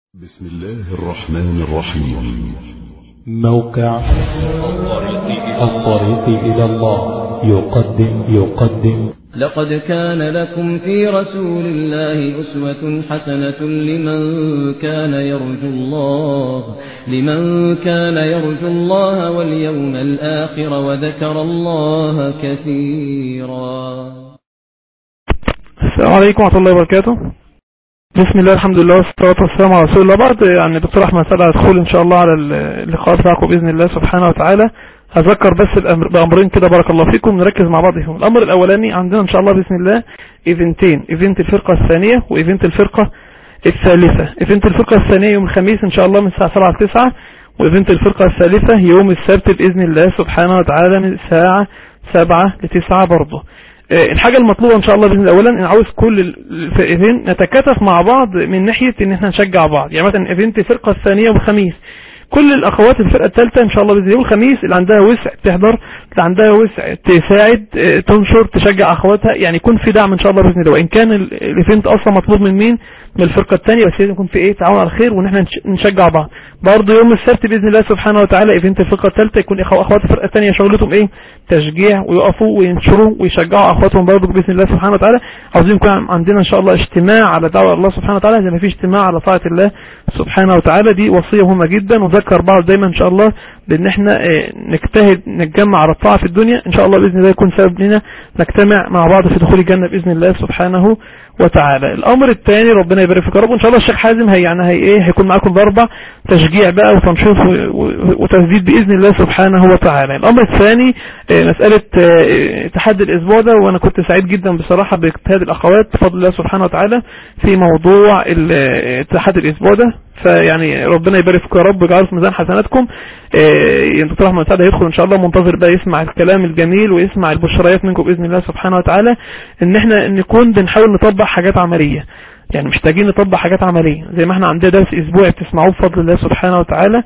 بسم الله الرحمن الرحيم موقع الطريق إلى الله يقدم يقدم لقد كان لكم في رسول الله أسوة حسنة لمن كان يرجو الله لمن كان يرجو الله واليوم الآخر وذكر الله كثيرا السلام عليكم ورحمة الله وبركاته بسم الله الحمد لله والصلاة والسلام على رسول الله بعد يعني دكتور أحمد سعد هيدخل إن شاء الله على اللقاء بتاعكم بإذن الله سبحانه وتعالى هذكر بس الأمر بأمرين كده بارك الله فيكم نركز مع بعض فيهم الأمر الأولاني عندنا إن شاء الله بإذن الله إيفنتين إيفنت الفرقة الثانية وإيفنت الفرقة الثالثة إيفنت الفرقة الثانية يوم الخميس إن شاء الله من الساعة 7 ل 9 وإيفنت الفرقة الثالثة يوم السبت بإذن الله سبحانه وتعالى من الساعة 7 ل 9 برضه الحاجة المطلوبة ان شاء الله باذن الله اولا ان عاوز كل الفرقتين نتكاتف مع بعض من ناحية ان احنا نشجع بعض يعني مثلا ايفنت الفرقة الثانية والخميس كل الاخوات الفرقة الثالثة ان شاء الله باذن الله الخميس اللي عندها وسع تحضر اللي عندها وسع تساعد تنشر تشجع اخواتها يعني يكون في دعم ان شاء الله باذن الله وان كان الايفنت اصلا مطلوب من مين من الفرقة الثانية بس لازم يكون في ايه تعاون على الخير وان احنا نشجع بعض برضه يوم السبت باذن الله سبحانه وتعالى ايفنت الفرقة الثالثة يكون اخوات الفرقة الثانية شغلتهم ايه تشجيع ويقفوا وينشروا ويشجعوا اخواتهم برضه باذن الله سبحانه وتعالى عاوزين يكون عندنا ان شاء الله اجتماع على دعوه الله سبحانه وتعالى زي ما في اجتماع على طاعه الله سبحانه وتعالى دي وصيه مهمه جدا وذكر بعض دايما ان شاء الله بان احنا نجتهد نتجمع على الطاعه في الدنيا ان شاء الله باذن الله يكون سبب لنا نجتمع مع بعض في دخول الجنه باذن الله سبحانه وتعالى الامر الثاني ربنا يبارك فيك يا رب وان شاء الله الشيخ حازم هي يعني هي ايه هيكون معاكم ضربه تشجيع بقى وتنشيط وتسديد باذن الله سبحانه وتعالى الامر الثاني مساله تحدي الاسبوع ده وانا كنت سعيد جدا بصراحه باجتهاد الاخوات بفضل الله سبحانه وتعالى في موضوع تحدي الاسبوع ده فيعني ربنا يبارك فيكم يا رب ويجعله في ميزان حسناتكم دكتور احمد سعد هيدخل ان شاء الله منتظر بقى يسمع الكلام الجميل ويسمع البشريات منكم باذن الله سبحانه وتعالى ان احنا نكون بنحاول نطبق حاجات عمليه يعني محتاجين نطبق حاجات عمليه زي ما احنا عندنا درس اسبوعي بتسمعوه بفضل الله سبحانه وتعالى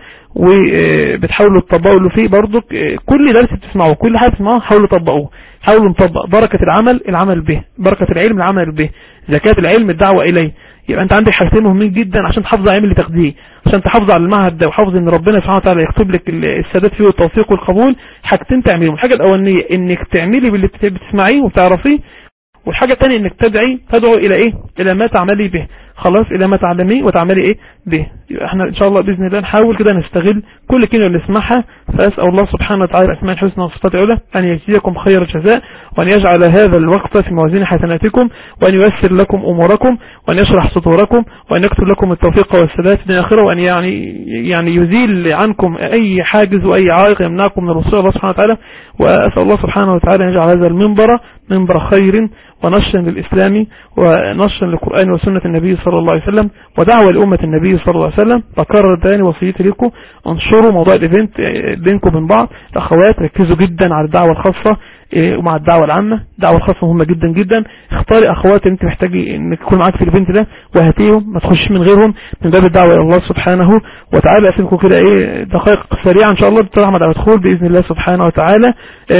وبتحاولوا تطبقوا اللي فيه برضو كل درس بتسمعوه كل حاجه بتسمعوها حاولوا تطبقوه حاولوا نطبق بركه العمل العمل به بركه العلم العمل به زكاه العلم الدعوه اليه يبقى انت عندك حاجتين مهمين جدا عشان تحافظ على علم اللي تاخديه عشان تحافظ على المعهد ده وحافظ ان ربنا سبحانه وتعالى يكتب لك السداد فيه والتوفيق والقبول حاجتين تعملهم الحاجه الاولانيه انك تعملي باللي بتسمعيه وبتعرفيه والحاجة الثانية انك تدعي تدعو الى ايه الى ما تعملي به خلاص الى ما تعلميه وتعملي ايه به يبقى احنا ان شاء الله باذن الله نحاول كده نستغل كل كلمه اللي نسمعها فاسال الله سبحانه وتعالى باسماء الحسنى وصفاته العلى ان يجزيكم خير الجزاء وان يجعل هذا الوقت في موازين حسناتكم وان ييسر لكم اموركم وان يشرح صدوركم وان يكتب لكم التوفيق والسداد في الاخره وان يعني يعني يزيل عنكم اي حاجز واي عائق يمنعكم من الوصول الله سبحانه وتعالى واسال الله سبحانه وتعالى ان يجعل هذا المنبر منبر خير ونشر للإسلام ونشر للقرآن وسنة النبي صلى الله عليه وسلم ودعوة لأمة النبي صلى الله عليه وسلم بكرر تاني وصيتي لكم انشروا موضوع الايفنت بينكم وبين بعض الأخوات ركزوا جدا على الدعوة الخاصة ومع الدعوة العامة الدعوة الخاصة مهمة جدا جدا اختاري اخوات انت محتاجي انك تكون معاك في الايفنت ده وهاتيهم ما تخشش من غيرهم من باب الدعوة الى الله سبحانه وتعالى اسيبكم كده ايه دقائق سريعة ان شاء الله دكتور احمد هيدخل باذن الله سبحانه وتعالى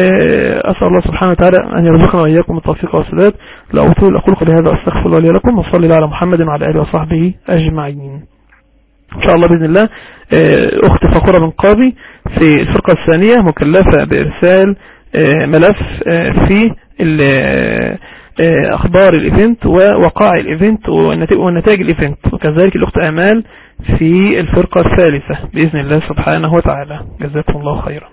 اسال الله سبحانه وتعالى ان يرزقنا واياكم التوفيق والسداد لا اطول اقول قولي هذا استغفر الله لي لكم وصلي على محمد وعلى اله وصحبه اجمعين ان شاء الله باذن الله اخت فخورة بن قاضي في الفرقة الثانية مكلفة بارسال ملف في اخبار الايفنت ووقائع الايفنت ونتائج الايفنت وكذلك الاخت امال في الفرقة الثالثة باذن الله سبحانه وتعالى جزاكم الله خيرا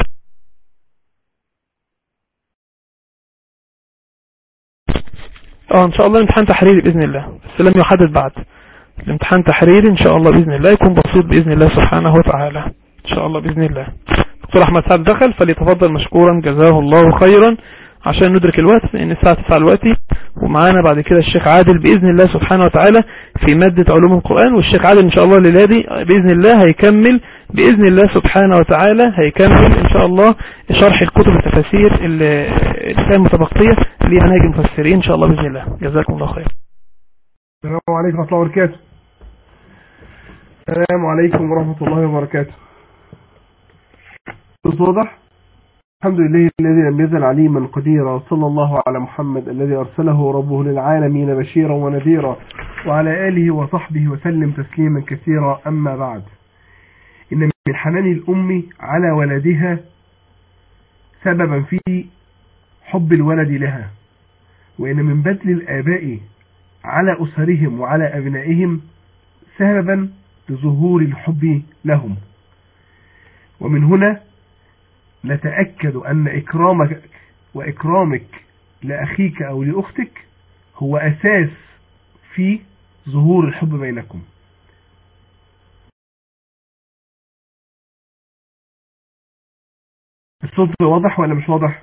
اه ان شاء الله امتحان تحريري باذن الله بس لم يحدد بعد الامتحان تحريري ان شاء الله باذن الله يكون بسيط باذن الله سبحانه وتعالى ان شاء الله باذن الله دكتور احمد سعد دخل فليتفضل مشكورا جزاه الله خيرا عشان ندرك الوقت لان الساعة 9 دلوقتي ومعانا بعد كده الشيخ عادل باذن الله سبحانه وتعالى في مادة علوم القرآن والشيخ عادل ان شاء الله الليلة دي باذن الله هيكمل باذن الله سبحانه وتعالى هيكمل ان شاء الله شرح الكتب التفاسير اللي كان متبقية لمناهج المفسرين ان شاء الله باذن الله جزاكم الله خير السلام عليكم ورحمة الله وبركاته السلام عليكم ورحمة الله وبركاته صوت واضح الحمد لله الذي لم يزل عليما قديرا صلى الله على محمد الذي أرسله ربه للعالمين بشيرا ونذيرا وعلى آله وصحبه وسلم تسليما كثيرا أما بعد إن من حنان الأم على ولدها سببا في حب الولد لها وإن من بذل الآباء على أسرهم وعلى أبنائهم سببا لظهور الحب لهم ومن هنا نتأكد أن إكرامك وإكرامك لأخيك أو لأختك هو أساس في ظهور الحب بينكم الصوت واضح ولا مش واضح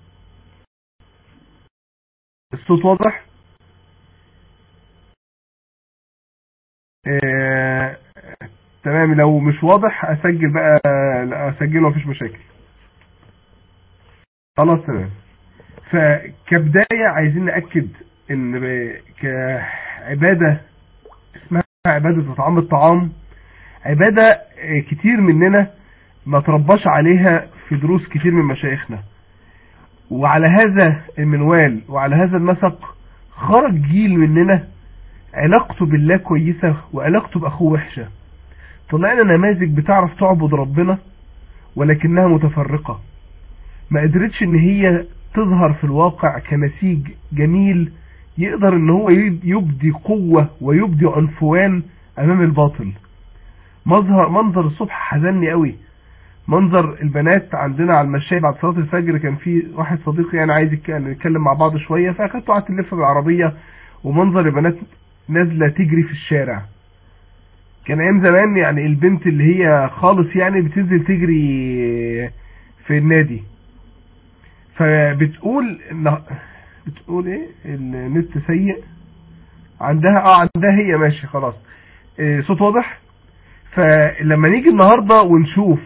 الصوت واضح آه، تمام لو مش واضح اسجل بقى لا، اسجله مفيش مشاكل خلاص تمام فكبداية عايزين نأكد ان ب- كعبادة اسمها عبادة اطعام الطعام عبادة آه، كتير مننا ما ترباش عليها في دروس كتير من مشايخنا وعلى هذا المنوال وعلى هذا النسق خرج جيل مننا علاقته بالله كويسة وعلاقته بأخوه وحشة طلعنا نماذج بتعرف تعبد ربنا ولكنها متفرقة ما قدرتش ان هي تظهر في الواقع كنسيج جميل يقدر ان هو يبدي قوة ويبدي عنفوان امام الباطل مظهر منظر الصبح حزني قوي منظر البنات عندنا على المشاية بعد صلاة الفجر كان في واحد صديقي يعني عايز يتك- نتكلم مع بعض شوية فاخدته قعدت نلف بالعربية ومنظر البنات نازلة تجري في الشارع كان ايام زمان يعني البنت اللي هي خالص يعني بتنزل تجري في النادي فبتقول إن- بتقول ايه النت سيء عندها اه عندها هي ماشي خلاص إيه، صوت واضح فلما نيجي النهاردة ونشوف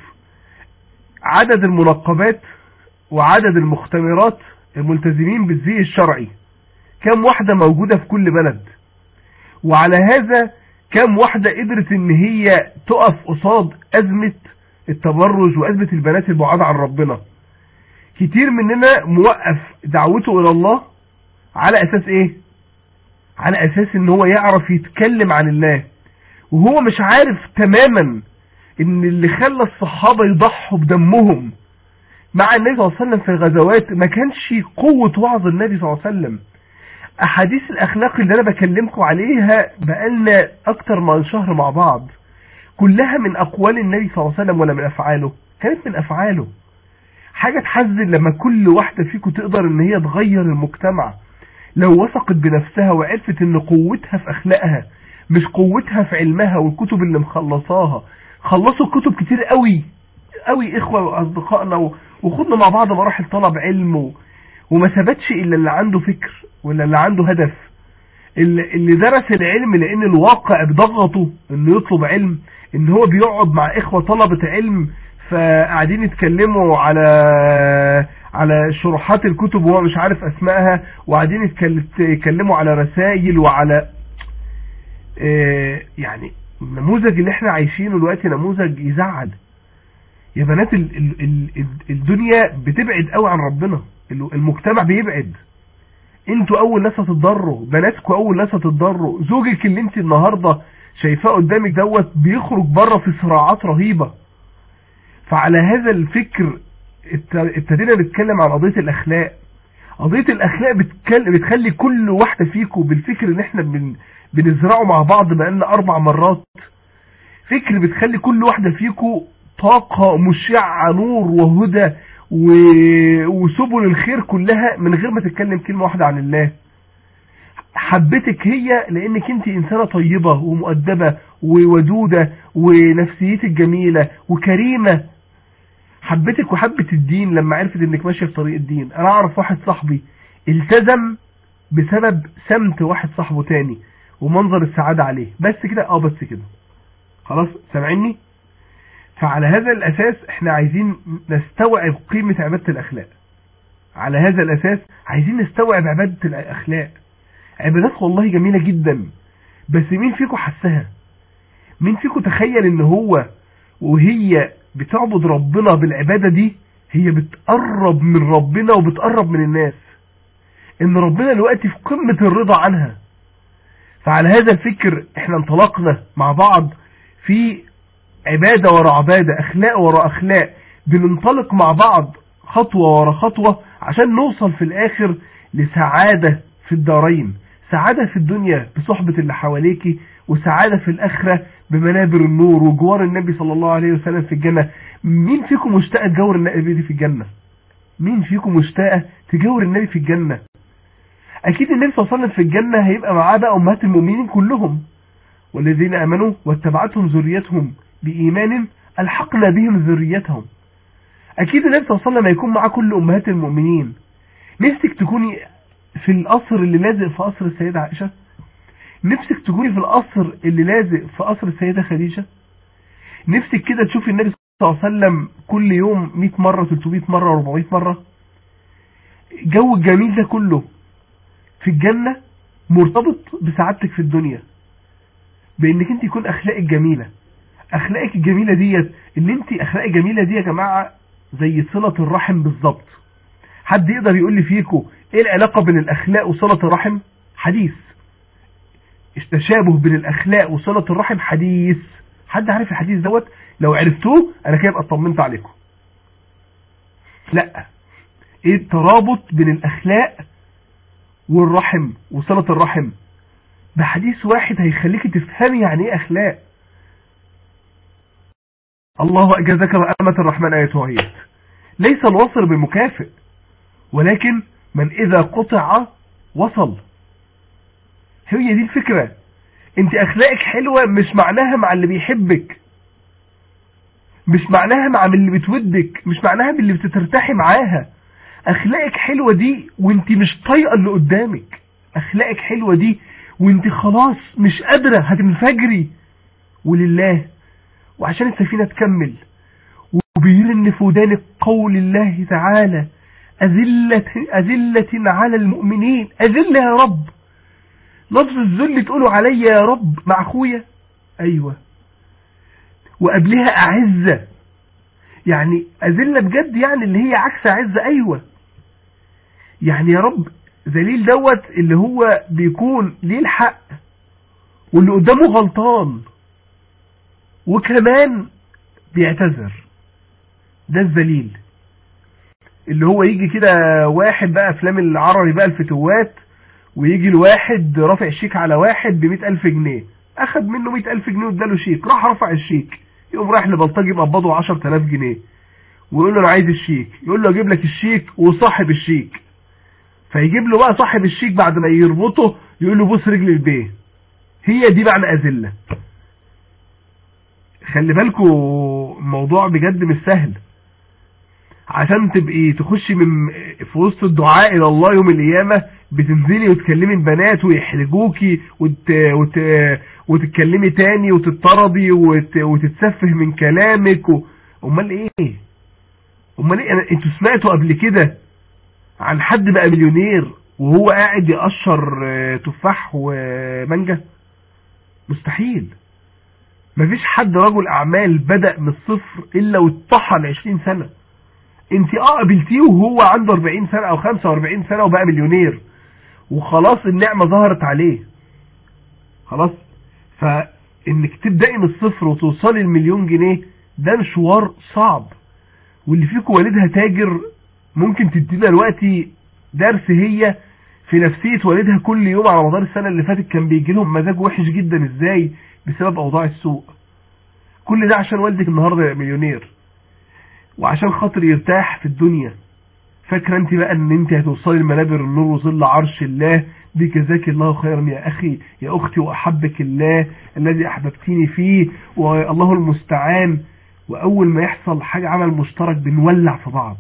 عدد المنقبات وعدد المختمرات الملتزمين بالزي الشرعي كم واحدة موجودة في كل بلد وعلى هذا كم واحدة قدرت ان هي تقف قصاد ازمة التبرج وازمة البنات البعاد عن ربنا كتير مننا موقف دعوته الى الله على اساس ايه على اساس ان هو يعرف يتكلم عن الله وهو مش عارف تماما ان اللي خلى الصحابة يضحوا بدمهم مع النبي صلى الله عليه وسلم في الغزوات ما كانش قوة وعظ النبي صلى الله عليه وسلم احاديث الاخلاق اللي انا بكلمكم عليها بقالنا اكتر من شهر مع بعض كلها من اقوال النبي صلى الله عليه وسلم ولا من افعاله كانت من افعاله حاجة تحزن لما كل واحدة فيكم تقدر ان هي تغير المجتمع لو وثقت بنفسها وعرفت ان قوتها في اخلاقها مش قوتها في علمها والكتب اللي مخلصاها خلصوا كتب كتير قوي قوي اخوة واصدقائنا و- وخدنا مع بعض مراحل طلب علم و... وما ثبتش الا اللي عنده فكر ولا اللي عنده هدف اللي اللي درس العلم لان الواقع بضغطه انه يطلب علم ان هو بيقعد مع اخوة طلبة علم فقاعدين يتكلموا على على شروحات الكتب وهو مش عارف اسمائها وقاعدين يتكل- يتكلموا على رسائل وعلى آه، يعني النموذج اللي احنا عايشينه دلوقتي نموذج يزعل يا بنات ال ال ال ال- الدنيا بتبعد قوي عن ربنا ال- المجتمع بيبعد انتوا اول ناس هتتضروا بناتكوا اول ناس هتتضروا زوجك اللي انت النهارده شايفاه قدامك دوت بيخرج بره في صراعات رهيبه فعلى هذا الفكر ات- ابتدينا نتكلم عن قضيه الاخلاق قضيه الاخلاق بتكل- بتخلي كل واحده فيكم بالفكر اللي احنا بن بنزرعه مع بعض بقالنا اربع مرات فكر بتخلي كل واحده فيكم طاقه مشعه نور وهدى و... وسبل الخير كلها من غير ما تتكلم كلمه واحده عن الله حبتك هي لانك انت انسانه طيبه ومؤدبه وودوده ونفسيتك جميله وكريمه حبتك وحبت الدين لما عرفت انك ماشيه في طريق الدين انا اعرف واحد صاحبي التزم بسبب سمت واحد صاحبه تاني ومنظر السعادة عليه بس كده اه بس كده خلاص سامعيني فعلى هذا الاساس احنا عايزين نستوعب قيمة عبادة الاخلاق على هذا الاساس عايزين نستوعب عبادة الاخلاق عبادات والله جميلة جدا بس مين فيكم حسها مين فيكم تخيل ان هو وهي بتعبد ربنا بالعبادة دي هي بتقرب من ربنا وبتقرب من الناس ان ربنا دلوقتي في قمة الرضا عنها فعلى هذا الفكر احنا انطلقنا مع بعض في عبادة ورا عبادة اخلاق ورا اخلاق بننطلق مع بعض خطوة ورا خطوة عشان نوصل في الاخر لسعادة في الدارين سعادة في الدنيا بصحبة اللي حواليكي وسعادة في الآخرة بمنابر النور وجوار النبي صلى الله عليه وسلم في الجنة مين فيكم مشتاق تجور النبي دي في الجنة مين فيكم مشتاقة تجور النبي في الجنة أكيد النبي صلى الله عليه وسلم في الجنة هيبقى معاه بقى أمهات المؤمنين كلهم والذين آمنوا واتبعتهم ذريتهم بإيمان ألحقنا بهم ذريتهم أكيد النبي صلى الله عليه وسلم هيكون معاه كل أمهات المؤمنين نفسك تكوني في القصر اللي لازق في قصر السيدة عائشة نفسك تكوني في القصر اللي لازق في قصر السيدة خديجة نفسك كده تشوفي النبي صلى الله عليه وسلم كل يوم 100 مرة 300 مرة 400 مرة جو الجميل ده كله في الجنة مرتبط بسعادتك في الدنيا بانك انت يكون اخلاقك جميلة اخلاقك الجميلة ديت اللي انت اخلاقك جميلة دي يا جماعة زي صلة الرحم بالظبط حد يقدر يقول لي فيكم ايه العلاقة بين الاخلاق وصلة الرحم حديث التشابه بين الاخلاق وصلة الرحم حديث حد عارف الحديث دوت لو عرفتوه انا كده ابقى اطمنت عليكم لا ايه الترابط بين الاخلاق والرحم وصلة الرحم بحديث واحد هيخليك تفهمي يعني ايه اخلاق الله اجازك وامة الرحمن ايتها هي ليس الوصل بمكافئ ولكن من اذا قطع وصل هي دي الفكرة انت اخلاقك حلوة مش معناها مع اللي بيحبك مش معناها مع اللي بتودك مش معناها باللي بتترتاحي معاها اخلاقك حلوة دي وانت مش طايقة اللي قدامك اخلاقك حلوة دي وانت خلاص مش قادرة هتنفجري ولله وعشان السفينة تكمل وبيرن في ودانك قول الله تعالى أذلة, أذلة على المؤمنين أذلة يا رب لفظ الذل تقولوا عليا يا رب مع أخويا أيوة وقبلها أعزة يعني أذلة بجد يعني اللي هي عكس أعزة أيوة يعني يا رب ذليل دوت اللي هو بيكون ليه الحق واللي قدامه غلطان وكمان بيعتذر ده الذليل اللي هو يجي كده واحد بقى افلام العربي بقى الفتوات ويجي الواحد رافع شيك على واحد بمئة الف جنيه اخد منه مئة الف جنيه واداله شيك راح رفع الشيك يقوم رايح لبلطجي مقبضه عشر تلاف جنيه ويقول له انا عايز الشيك يقول له اجيب لك الشيك وصاحب الشيك فيجيب له بقى صاحب الشيك بعد ما يربطه يقول له بص رجل البيه هي دي معنى أذلة خلي بالكوا الموضوع بجد مش سهل عشان تبقي تخشي من في وسط الدعاء الى الله يوم القيامه بتنزلي وتكلمي البنات ويحرجوكي وت... وت... وتتكلمي تاني وتضطربي وت... وتتسفه من كلامك و... امال ايه امال ايه أنا... انتوا سمعتوا قبل كده عن حد بقى مليونير وهو قاعد يقشر تفاح ومانجا مستحيل مفيش حد رجل اعمال بدأ من الصفر الا واتطحن 20 سنة انت اه قابلتيه وهو عنده 40 سنة او 45 سنة وبقى مليونير وخلاص النعمة ظهرت عليه خلاص فانك تبدأي من الصفر وتوصلي المليون جنيه ده مشوار صعب واللي فيكم والدها تاجر ممكن تدينا دلوقتي درس هي في نفسية والدها كل يوم على مدار السنة اللي فاتت كان بيجي لهم مزاج وحش جدا ازاي بسبب اوضاع السوق كل ده عشان والدك النهاردة مليونير وعشان خاطر يرتاح في الدنيا فاكرة انت بقى ان انت هتوصلي لمنابر النور وظل عرش الله دي جزاك الله خيرا يا اخي يا اختي واحبك الله الذي احببتيني فيه والله المستعان واول ما يحصل حاجة عمل مشترك بنولع في بعض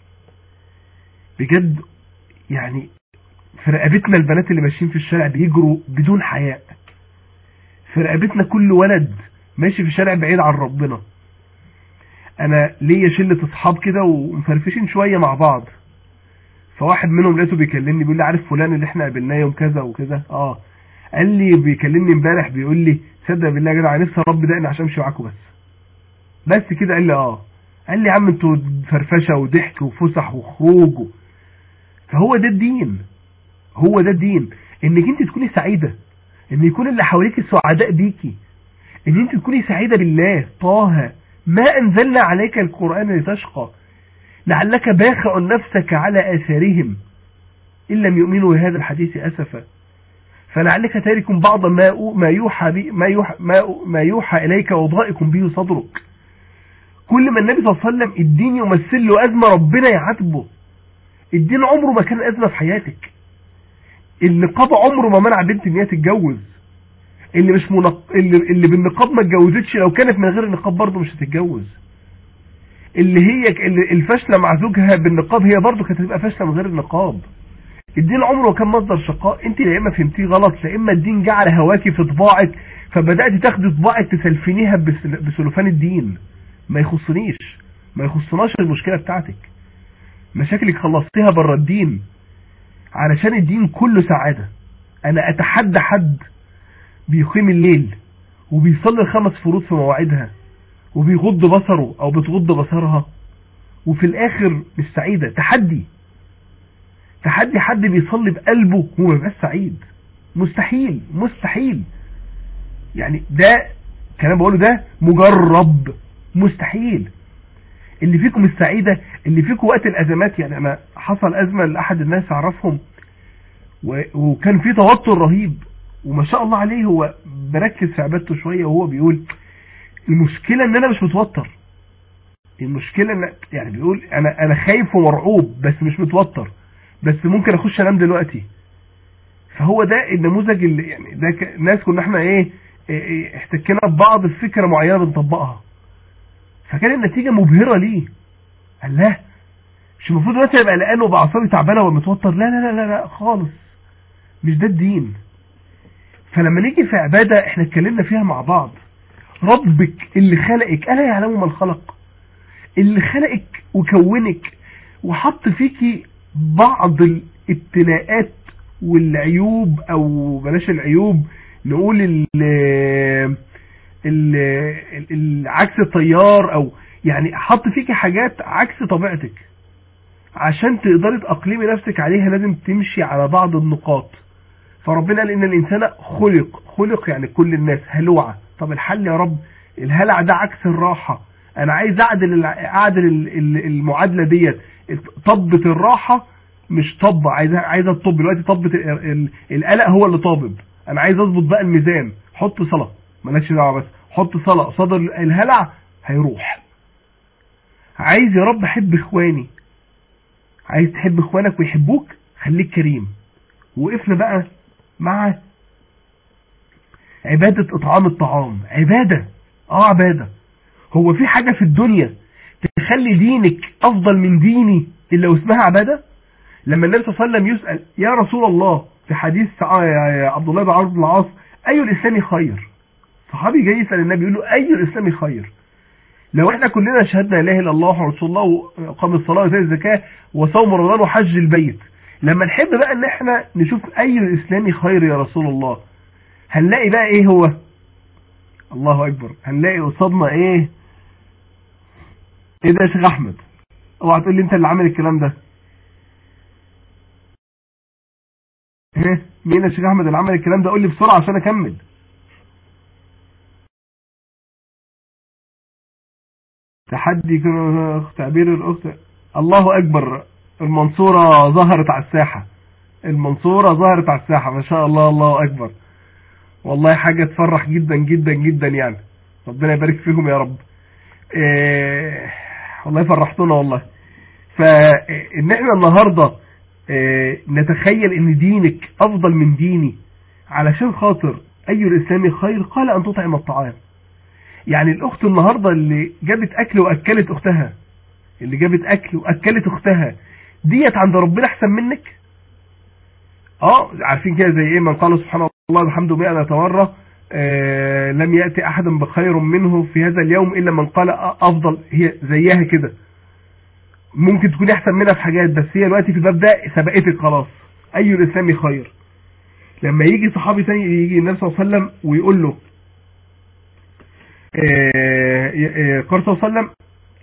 بجد يعني في رقبتنا البنات اللي ماشيين في الشارع بيجروا بدون حياء في رقبتنا كل ولد ماشي في الشارع بعيد عن ربنا انا ليا شلة اصحاب كده ومفرفشين شوية مع بعض فواحد منهم لقيته بيكلمني بيقول لي عارف فلان اللي احنا قابلناه يوم كذا وكذا اه قال لي بيكلمني امبارح بيقول لي صدق بالله يا جدع نفسي رب دقني عشان امشي معاكم بس بس كده قال لي اه قال لي يا عم انتوا فرفشه وضحك وفسح وخروج و... فهو ده الدين هو ده الدين انك انت تكوني سعيده ان يكون اللي حواليك سعداء بيكي ان انت تكوني سعيده بالله طه ما انزلنا عليك القران لتشقى لعلك باخع نفسك على اثارهم ان لم يؤمنوا بهذا الحديث اسفا فلعلك تارك بعض ما ما يوحى بي ما يوحى ما, ما يوحى اليك وضائق به صدرك كل ما النبي صلى الله عليه وسلم الدين يمثل له ازمه ربنا يعاتبه الدين عمره ما كان ازمه في حياتك النقاب عمره ما منع بنت ان هي تتجوز اللي مش منق... اللي, اللي بالنقاب ما اتجوزتش لو كانت من غير النقاب برضه مش هتتجوز اللي هي اللي الفاشله مع زوجها بالنقاب هي برضه كانت هتبقى فاشله من غير النقاب الدين عمره كان مصدر شقاء انت يا اما فهمتيه غلط يا اما الدين جعل هواكي في طباعك فبدات تاخدي طباعك تسلفنيها بس- بسلوفان الدين ما يخصنيش ما يخصناش المشكله بتاعتك مشاكلك خلصتيها بره الدين علشان الدين كله سعاده انا اتحدى حد بيقيم الليل وبيصلي الخمس فروض في مواعيدها وبيغض بصره او بتغض بصرها وفي الاخر مش سعيده تحدي تحدي حد بيصلي بقلبه وما يبقاش سعيد مستحيل مستحيل يعني ده كلام بقوله ده مجرب مستحيل اللي فيكم السعيدة اللي فيكم وقت الأزمات يعني أنا حصل أزمة لأحد الناس أعرفهم و- وكان في توتر رهيب وما شاء الله عليه هو بركز في عبادته شوية وهو بيقول المشكلة ان انا مش متوتر المشكلة ان يعني بيقول انا انا خايف ومرعوب بس مش متوتر بس ممكن اخش انام دلوقتي فهو ده النموذج اللي يعني ده ك- ناس كنا احنا ايه, إيه, إيه احتكينا ببعض في فكرة معينة بنطبقها فكان النتيجة مبهرة ليه قال لا مش المفروض دلوقتي ابقى قلقان وابقى اعصابي تعبانه ومتوتر لا لا لا لا لا خالص مش ده الدين فلما نيجي في عبادة احنا اتكلمنا فيها مع بعض ربك اللي خلقك ألا يعلم من خلق اللي خلقك وكونك وحط فيكي بعض الابتلاءات والعيوب او بلاش العيوب نقول ال ال ال- عكس التيار او يعني حط فيكي حاجات عكس طبيعتك عشان تقدري تأقلمي نفسك عليها لازم تمشي على بعض النقاط فربنا قال ان الانسان خلق خلق يعني كل الناس هلوعة طب الحل يا رب الهلع ده عكس الراحة انا عايز اعدل الع- اعدل ال- ال- المعادلة ديت طبة الراحة مش طبة عايز عايز الطب دلوقتي طبة ال- ال- القلق هو اللي طابب انا عايز اظبط بقى الميزان حط صلاة مالكش دعوة بس حط صلاة قصاد ال- الهلع هيروح عايز يا رب احب اخواني عايز تحب اخوانك ويحبوك خليك كريم وقفنا بقى مع عبادة اطعام الطعام عبادة اه عبادة هو في حاجة في الدنيا تخلي دينك افضل من ديني الا واسمها عبادة لما النبي صلى الله عليه وسلم يسأل يا رسول الله في حديث ع- عبد الله بن عمرو بن العاص اي الاسلام خير صحابي جاي يسأل النبي يقول له اي الاسلام خير لو احنا كلنا شهدنا لا اله الا الله ورسول الله وقام الصلاه وزي الزكاه وصوم رمضان وحج البيت لما نحب بقى ان احنا نشوف اي الاسلام خير يا رسول الله هنلاقي بقى ايه هو الله اكبر هنلاقي قصادنا ايه ايه ده يا شيخ احمد اوعى تقول لي انت اللي عامل الكلام ده ها مين يا شيخ احمد اللي عمل الكلام ده قول لي بسرعه عشان اكمل تحدي كده تعبير الاخت الله اكبر المنصورة ظهرت على الساحة المنصورة ظهرت على الساحة ما شاء الله الله اكبر والله حاجة تفرح جدا جدا جدا يعني ربنا يبارك فيهم يا رب إيه والله فرحتونا والله فان احنا النهاردة إيه نتخيل ان دينك افضل من ديني علشان خاطر اي الاسلام خير قال ان تطعم الطعام يعني الاخت النهاردة اللي جابت اكل واكلت اختها اللي جابت اكل واكلت اختها ديت عند ربنا احسن منك اه عارفين كده زي ايه من قال سبحان الله الحمد لله نتورى آه لم يأتي احد بخير منه في هذا اليوم الا من قال افضل هي زيها كده ممكن تكون احسن منها في حاجات بس هي دلوقتي في الباب ده سبقتك خلاص اي الاسلام خير لما يجي صحابي تاني يجي النبي صلى الله عليه وسلم ويقول له آه، آه، قال صلى الله عليه وسلم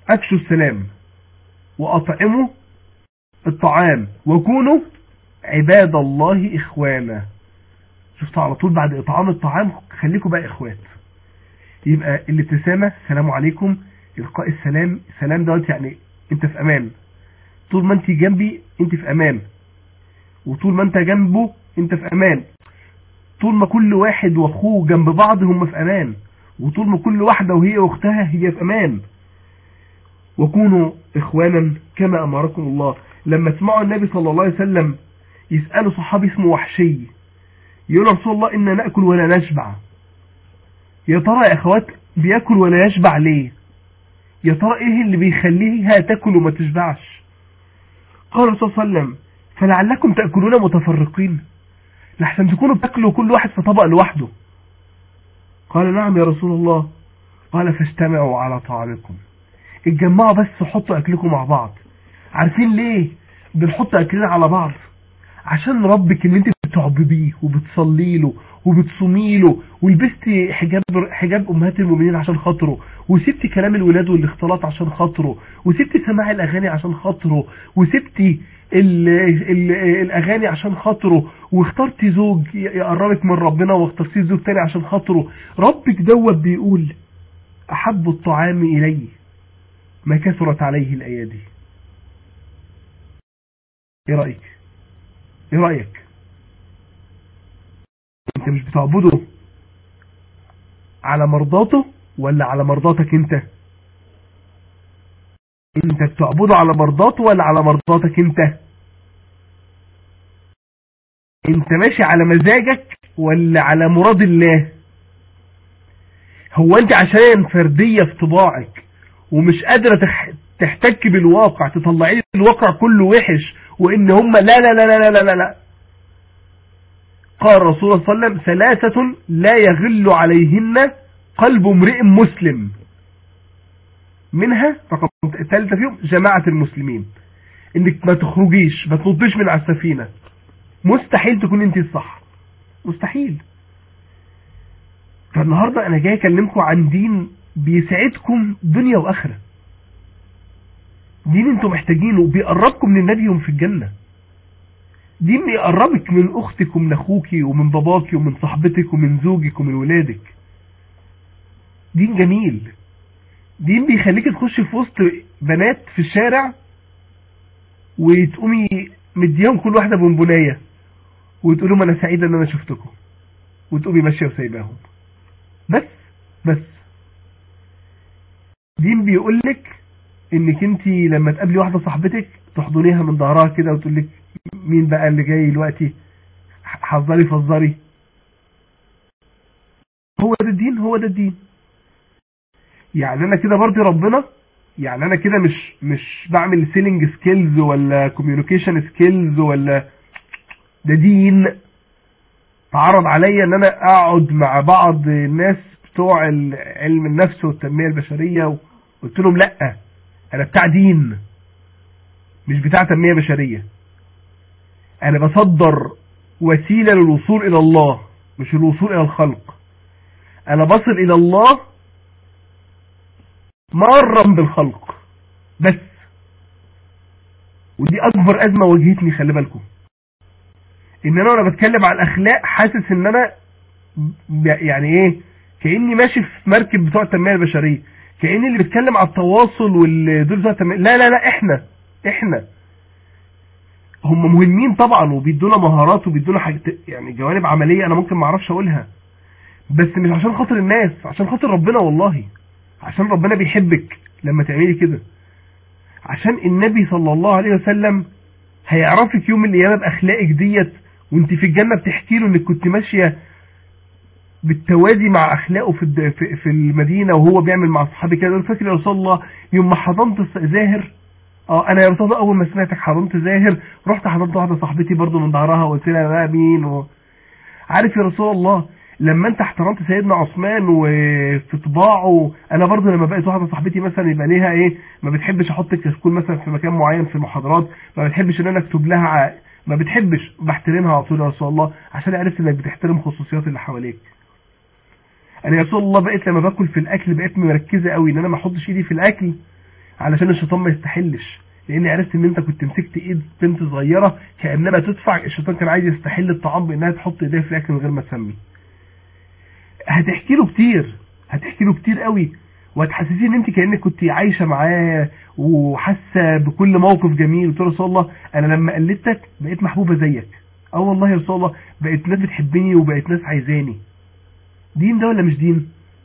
افشوا السلام واطعموا الطعام وكونوا عباد الله اخوانا شفت على طول بعد اطعام الطعام خليكم بقى اخوات يبقى الابتسامة السلام عليكم القاء السلام السلام دوت يعني انت في امان طول ما انت جنبي انت في امان وطول ما انت جنبه انت في امان طول ما كل واحد واخوه جنب بعض هم في امان وطول ما كل واحدة وهي واختها هي في امان وكونوا اخوانا كما امركم الله لما تسمعوا النبي صلى الله عليه وسلم يسألوا صحابي اسمه وحشي يقول رسول الله إن نأكل ولا نشبع يا ترى يا أخوات بيأكل ولا يشبع ليه يا ترى إيه اللي بيخليها تأكل وما تشبعش قال الرسول صلى الله عليه وسلم فلعلكم تأكلون متفرقين لحسن تكونوا بتأكلوا كل واحد في طبق لوحده قال نعم يا رسول الله قال فاجتمعوا على طعامكم اتجمعوا بس حطوا أكلكم مع بعض عارفين ليه بنحط أكلنا على بعض عشان ربك اللي انت بتعبديه وبتصلي له وبتصومي له ولبستي حجاب حجاب امهات المؤمنين عشان خاطره وسبتي كلام الولاد والاختلاط عشان خاطره وسبتي سماع الاغاني عشان خاطره وسبتي ال ال الاغاني عشان خاطره واخترتي زوج يقربك من ربنا واخترتي زوج تاني عشان خاطره ربك دوت بيقول احب الطعام الي ما كثرت عليه الايادي ايه رايك ايه رايك انت مش بتعبده على مرضاته ولا على مرضاتك انت انت بتعبده على مرضاته ولا على مرضاتك انت انت ماشي على مزاجك ولا على مراد الله هو انت عشان فردية في طباعك ومش قادرة تحتك بالواقع تطلعي لي الواقع كله وحش وان هم لا لا لا لا لا لا لا قال الرسول صلى الله عليه وسلم ثلاثة لا يغل عليهن قلب امرئ مسلم منها رقم الثالثة فيهم جماعة المسلمين انك ما تخرجيش ما تنطيش من على السفينة مستحيل تكون انت الصح مستحيل فالنهاردة انا جاي اكلمكم عن دين بيسعدكم دنيا واخرة دين انتم محتاجينه بيقربكم من النبي في الجنة دين بيقربك من اختك ومن اخوك ومن باباك ومن صاحبتك ومن زوجك ومن ولادك دين جميل دين بيخليك تخش في وسط بنات في الشارع وتقومي مديهم كل واحدة بونبوناية وتقول لهم انا سعيدة ان انا شفتكم وتقومي ماشية وسايباهم بس بس دين بيقول لك انك انت لما تقابلي واحدة صاحبتك تحضنيها من ظهرها كده وتقول لك مين بقى اللي جاي دلوقتي حذري فزري هو ده الدين هو ده الدين يعني انا كده برضي ربنا يعني انا كده مش مش بعمل سيلينج سكيلز ولا كوميونيكيشن سكيلز ولا ده دين تعرض عليا ان انا اقعد مع بعض الناس بتوع علم النفس والتنمية البشرية وقلت لهم لا انا بتاع دين مش بتاع تنمية بشرية انا بصدر وسيلة للوصول الى الله مش الوصول الى الخلق انا بصل الى الله مرا بالخلق بس ودي اكبر ازمة واجهتني خلي بالكم ان انا وانا بتكلم عن الاخلاق حاسس ان انا يعني ايه كاني ماشي في مركب بتوع التنميه البشريه كاني اللي بيتكلم على التواصل والدول بتوع التنميه لا لا لا احنا احنا هم مهمين طبعا وبيدونا مهارات وبيدونا حاجات يعني جوانب عمليه انا ممكن ما اعرفش اقولها بس مش عشان خاطر الناس عشان خاطر ربنا والله عشان ربنا بيحبك لما تعملي كده عشان النبي صلى الله عليه وسلم هيعرفك يوم من الايام باخلاقك ديت وانت في الجنه بتحكي له انك كنت ماشيه بالتوازي مع اخلاقه في في المدينه وهو بيعمل مع اصحابه كده انا فاكر يا رسول الله يوم ما حضنت زاهر اه انا يا رسول الله اول ما سمعتك حضنت زاهر رحت حضنت واحده صاحبتي برضو من ظهرها وقلت لها بقى مين و... عارف يا رسول الله لما انت احترمت سيدنا عثمان وفي طباعه انا برضو لما بقيت واحده صاحبتي مثلا يبقى ليها ايه ما بتحبش احط كشكول مثلا في مكان معين في المحاضرات ما بتحبش ان انا اكتب لها ما بتحبش بحترمها على طول يا رسول الله عشان عرفت انك بتحترم خصوصيات اللي حواليك انا يا رسول الله بقيت لما باكل في الاكل بقيت مركزه قوي ان انا ما احطش ايدي في الاكل علشان الشيطان ما يستحلش لاني عرفت ان انت كنت مسكت ايد بنت صغيره كانما تدفع الشيطان كان عايز يستحل الطعام بانها تحط ايديها في الاكل من غير ما تسمي هتحكي له كتير هتحكي له كتير قوي وهتحسسيه ان انت كانك كنت عايشه معاه وحاسه بكل موقف جميل قلت له رسول الله انا لما قلدتك بقيت محبوبه زيك اه والله يا رسول الله بقيت ناس بتحبني وبقيت ناس عايزاني دين ده ولا مش دين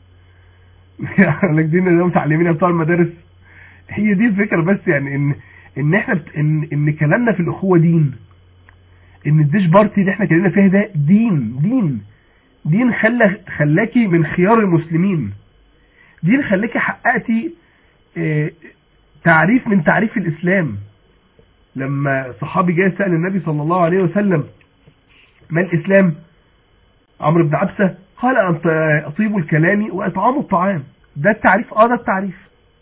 لك دين ده متعلمين بتوع المدارس هي دي الفكره بس يعني ان ان احنا بت... ان ان كلامنا في الاخوه دين ان الديش بارتي اللي احنا اتكلمنا فيها ده دين دين دين خلى خلاكي من خيار المسلمين دين خلاكي حققتي اه تعريف من تعريف الاسلام لما صحابي جاي سأل النبي صلى الله عليه وسلم ما الاسلام عمرو بن عبسة قال أن أطيب الكلام وإطعام الطعام ده التعريف اه ده التعريف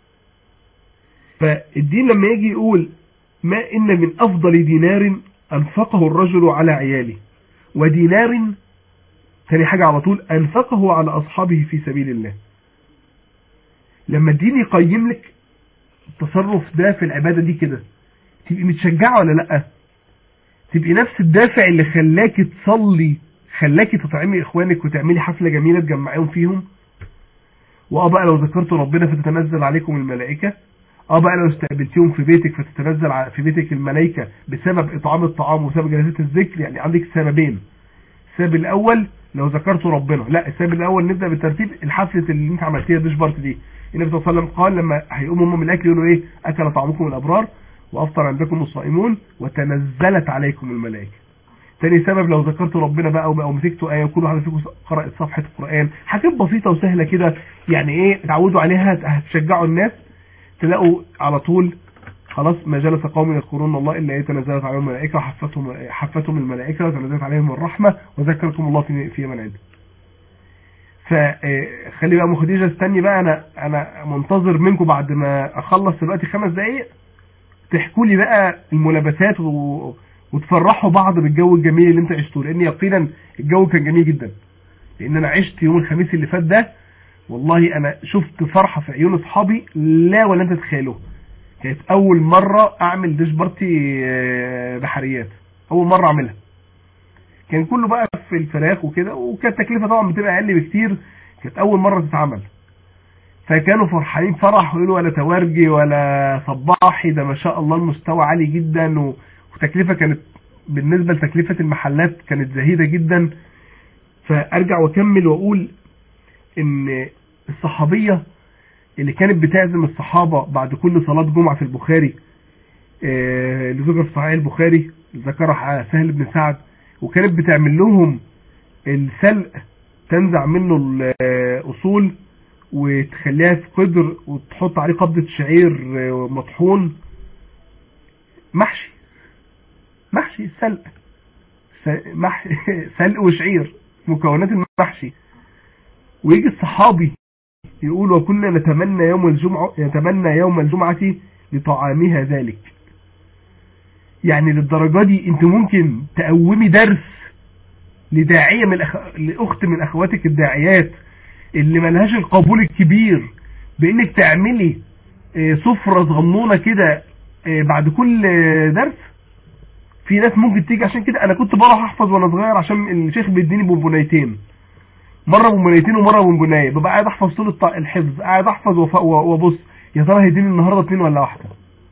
فالدين لما يجي يقول ما إن من أفضل دينار أنفقه الرجل على عياله ودينار ثاني حاجة على طول أنفقه على أصحابه في سبيل الله لما الدين يقيم لك التصرف ده في العبادة دي كده تبقي متشجعة ولا لأ تبقي نفس الدافع اللي خلاكي تصلي خلاكي تطعمي اخوانك وتعملي حفلة جميلة تجمعيهم فيهم واه بقى لو ذكرتوا ربنا فتتنزل عليكم الملائكة اه بقى لو استقبلتيهم في بيتك فتتنزل في بيتك الملائكة بسبب اطعام الطعام وسبب جلسات الذكر يعني عندك سببين السبب الاول لو ذكرتوا ربنا لا السبب الاول نبدا بالترتيب الحفله اللي انت عملتيها ديش بارت دي النبي صلى الله عليه وسلم قال لما هيقوموا هم من الاكل يقولوا ايه اكل طعامكم الابرار وافطر عندكم الصائمون وتنزلت عليكم الملائكه تاني سبب لو ذكرتوا ربنا بقى او مسكتوا ايه وكل واحد فيكم قرأت صفحه القران حاجات بسيطه وسهله كده يعني ايه تعودوا عليها هتشجعوا الناس تلاقوا على طول خلاص ما جلس قوم يذكرون الله الا يتنزلت عليهم الملائكه وحفتهم حفتهم الملائكه وتنزلت عليهم الرحمه وذكركم الله في في من عنده فخلي بقى ام خديجه استني بقى انا انا منتظر منكم بعد ما اخلص دلوقتي خمس دقائق تحكوا لي بقى الملابسات و... وتفرحوا بعض بالجو الجميل اللي انت عشتوه لان يقينا الجو كان جميل جدا لان انا عشت يوم الخميس اللي فات ده والله انا شفت فرحه في عيون اصحابي لا ولا انت تتخيلوها كانت اول مرة اعمل ديش بارتي بحريات اول مرة اعملها كان كله بقى في الفراخ وكده وكانت تكلفة طبعا بتبقى اقل بكتير كانت اول مرة تتعمل فكانوا فرحانين فرح ويقولوا ولا تورجي ولا صباحي ده ما شاء الله المستوى عالي جدا وتكلفة كانت بالنسبة لتكلفة المحلات كانت زهيدة جدا فارجع واكمل واقول ان الصحابية اللي كانت بتعزم الصحابة بعد كل صلاة جمعة في البخاري اللي ذكر في صحيح البخاري ذكرها سهل بن سعد وكانت بتعمل لهم السلق تنزع منه الأصول وتخليها في قدر وتحط عليه قبضة شعير مطحون محشي محشي سلق سلق وشعير مكونات المحشي ويجي الصحابي يقول وكنا نتمنى يوم الجمعة يتمنى يوم الجمعة لطعامها ذلك يعني للدرجة دي انت ممكن تقومي درس لداعية من أخ... لأخت من أخواتك الداعيات اللي ملهاش القبول الكبير بانك تعملي سفرة صغنونة كده بعد كل درس في ناس ممكن تيجي عشان كده انا كنت بروح احفظ وانا صغير عشان الشيخ بيديني بونبونيتين مره بونبونيتين ومره بونبونايه ببقى قاعد احفظ طول الحفظ قاعد احفظ وابص يا ترى هيديني النهارده اتنين ولا واحده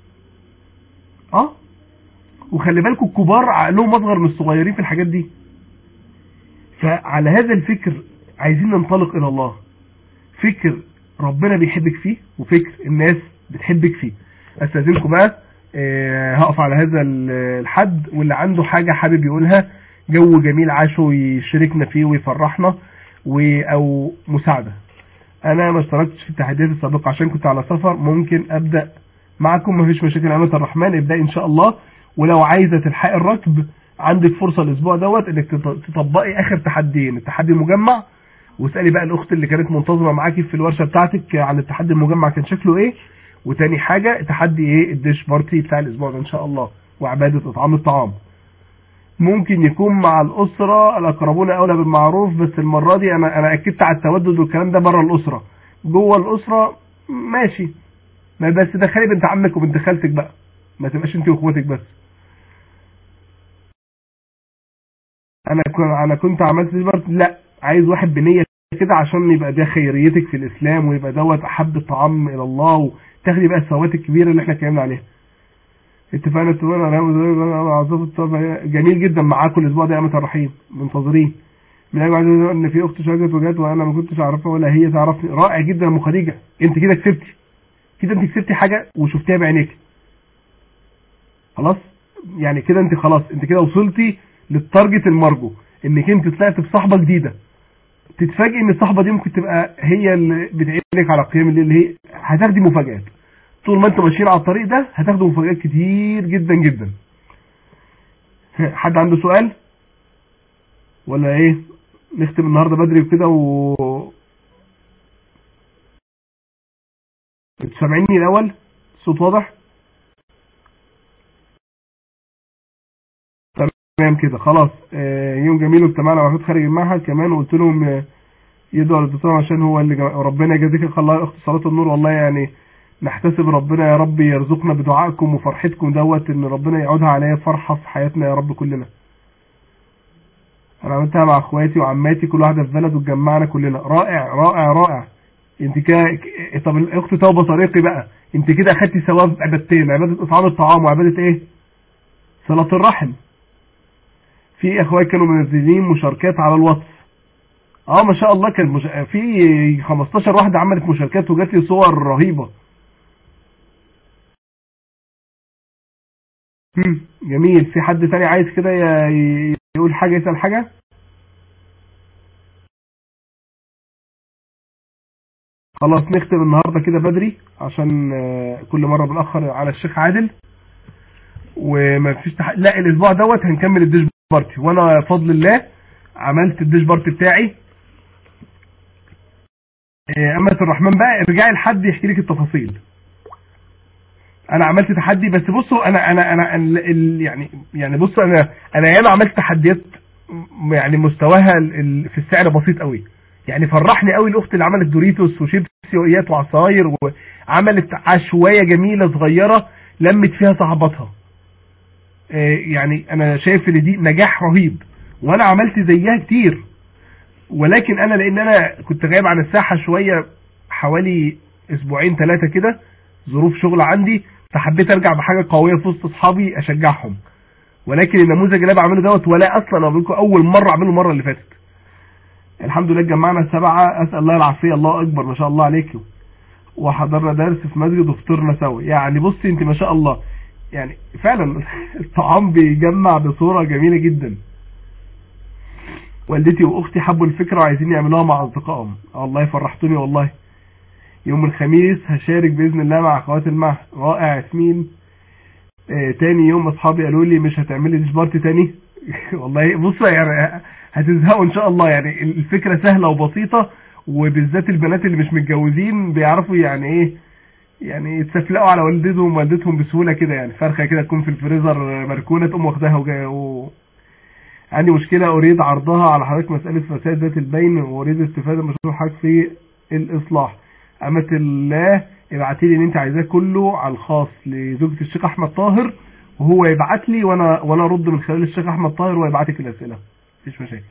اه وخلي بالكم الكبار عقلهم اصغر من الصغيرين في الحاجات دي فعلى هذا الفكر عايزين ننطلق الى الله فكر ربنا بيحبك فيه وفكر الناس بتحبك فيه استاذنكم بقى أه هقف على هذا الحد واللي عنده حاجة حابب يقولها جو جميل عاشه ويشاركنا فيه ويفرحنا او مساعدة انا ما اشتركتش في التحديات السابقة عشان كنت على سفر ممكن ابدأ معكم مفيش مشاكل عامة الرحمن ابدأ ان شاء الله ولو عايزة تلحق الركب عندك فرصة الاسبوع دوت انك تطبقي اخر تحديين التحدي المجمع واسألي بقى الاخت اللي كانت منتظمة معاكي في الورشة بتاعتك عن التحدي المجمع كان شكله ايه وتاني حاجة تحدي ايه الديش بارتي بتاع الاسبوع ده ان شاء الله وعبادة اطعام الطعام ممكن يكون مع الاسرة الاقربون اولى بالمعروف بس المرة دي انا انا اكدت على التودد والكلام ده بره الاسرة جوه الاسرة ماشي ما بس دخلي بنت عمك وبنت خالتك بقى ما تبقاش انت واخواتك بس انا كنت انا كنت عملت ديجبارت لا عايز واحد بنيه كده عشان يبقى ده خيريتك في الاسلام ويبقى دوت احب الطعام الى الله وتاخدي بقى الثوابت الكبيره اللي احنا اتكلمنا عليها اتفقنا اتفقنا على جميل جدا معاكم الاسبوع ده يا امة الرحيم منتظرين من اجل عايز أقول ان في اخت شهادة وجات وانا ما كنتش اعرفها ولا هي تعرفني رائع جدا يا ام خديجه انت كده كسبتي كده انت كسبتي حاجه وشفتيها بعينيك خلاص يعني كده انت خلاص انت كده وصلتي للتارجت المرجو انك انت طلعت بصاحبه جديده تتفاجئ ان الصحبه دي ممكن تبقى هي اللي بتعينك على قيام الليل اللي هي هتاخدي مفاجآت طول ما انتوا ماشيين على الطريق ده هتاخدوا مفاجآت كتير جدا جدا حد عنده سؤال ولا ايه نختم النهارده بدري وكده و انتوا سامعيني الاول الصوت واضح تمام كده خلاص آه، يوم جميل واجتمعنا مع خارج المعهد كمان وقلت لهم آه، يدعوا للدكتور عشان هو اللي جم- ربنا يجازيك الله يا اخت صلاه النور والله يعني نحتسب ربنا يا رب يرزقنا بدعائكم وفرحتكم دوت ان ربنا يعودها عليا فرحه في حياتنا يا رب كلنا انا عملتها مع اخواتي وعماتي كل واحده في بلد واتجمعنا كلنا رائع رائع رائع انت كده ك- طب الاخت توبه طريقي بقى انت كده اخدتي ثواب عبادتين عباده اطعام الطعام وعباده ايه صله الرحم في اخوات كانوا منزلين مشاركات على الواتس اه ما شاء الله كان مش... في 15 واحده عملت مشاركات وجات لي صور رهيبه هم، جميل في حد تاني عايز كده ي- يقول حاجه يسال حاجه خلاص نختم النهارده كده بدري عشان آه، كل مره بنأخر على الشيخ عادل وما فيش تح... لا الاسبوع دوت هنكمل الديش بارتي وانا بفضل الله عملت الديش بارتي بتاعي آه، أمة الرحمن بقى ارجعي لحد يحكي لك التفاصيل انا عملت تحدي بس بصوا انا انا انا ال- ال- يعني يعني بصوا انا انا ياما عملت تحديات م- يعني مستواها ال- ال- في السعر بسيط قوي يعني فرحني قوي الاخت اللي عملت دوريتوس وشيبسي وايات وعصاير وعملت عشوائيه جميله صغيره لمت فيها صحباتها آه، يعني انا شايف ان دي نجاح رهيب وانا عملت زيها كتير ولكن انا لان انا كنت غايب عن الساحه شويه حوالي اسبوعين ثلاثه كده ظروف شغل عندي فحبيت ارجع بحاجه قويه في وسط اصحابي اشجعهم ولكن النموذج اللي انا بعمله دوت ولا اصلا انا بقول لكم اول مره اعمله المره اللي فاتت الحمد لله جمعنا سبعه اسال الله العافيه الله اكبر ما شاء الله عليكم وحضرنا درس في مسجد وفطرنا سوا يعني بصي انت ما شاء الله يعني فعلا الطعام بيجمع بصوره جميله جدا والدتي واختي حبوا الفكره وعايزين يعملوها مع اصدقائهم والله فرحتوني والله يوم الخميس هشارك باذن الله مع اخوات المعهد رائع ياسمين آه تاني يوم اصحابي قالوا لي مش هتعملي ديش بارتي تاني والله بصوا يعني هتزهقوا ان شاء الله يعني الفكره سهله وبسيطه وبالذات البنات اللي مش متجوزين بيعرفوا يعني ايه يعني يتسفلقوا على والدتهم والدتهم بسهوله كده يعني فرخه كده تكون في الفريزر مركونه تقوم واخداها وجايه و... عندي مشكله اريد عرضها على حضرتك مساله فساد ذات البين واريد استفاده من مشروع حضرتك في الاصلاح أمة الله ابعتي لي اللي انت عايزاه كله على الخاص لزوجة الشيخ احمد طاهر وهو يبعت لي وانا وانا ارد من خلال الشيخ احمد طاهر ويبعت لك الاسئله مفيش مشاكل